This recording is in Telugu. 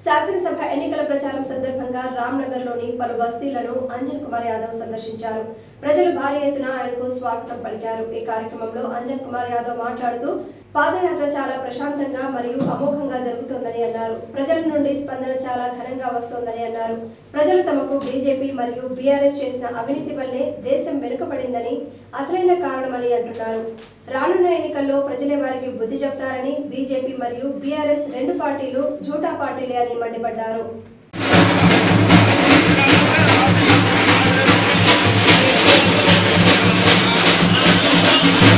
శాసనసభ ఎన్నికల ప్రచారం సందర్భంగా రామ్నగర్లోని పలు బస్తీలను అంజన్ కుమార్ యాదవ్ సందర్శించారు ప్రజలు భారీ ఎత్తున ఆయనకు స్వాగతం పలికారు ఈ కార్యక్రమంలో అంజన్ కుమార్ యాదవ్ మాట్లాడుతూ పాదయాత్ర చాలా ప్రశాంతంగా మరియు అమోఘంగా జరుగుతోందని అన్నారు ప్రజల నుండి స్పందన చాలా ఘనంగా వస్తోందని అన్నారు ప్రజలు తమకు బీజేపీ మరియు బీఆర్ఎస్ చేసిన అవినీతి వల్లే దేశం వెనుకబడిందని అసలైన కారణమని అంటున్నారు రానున్న ఎన్నికల్లో ప్రజలే వారికి బుద్ధి చెప్తారని బీజేపీ మరియు బీఆర్ఎస్ రెండు పార్టీలు జూటా పార్టీలే అని మండిపడ్డారు ¡Vamos!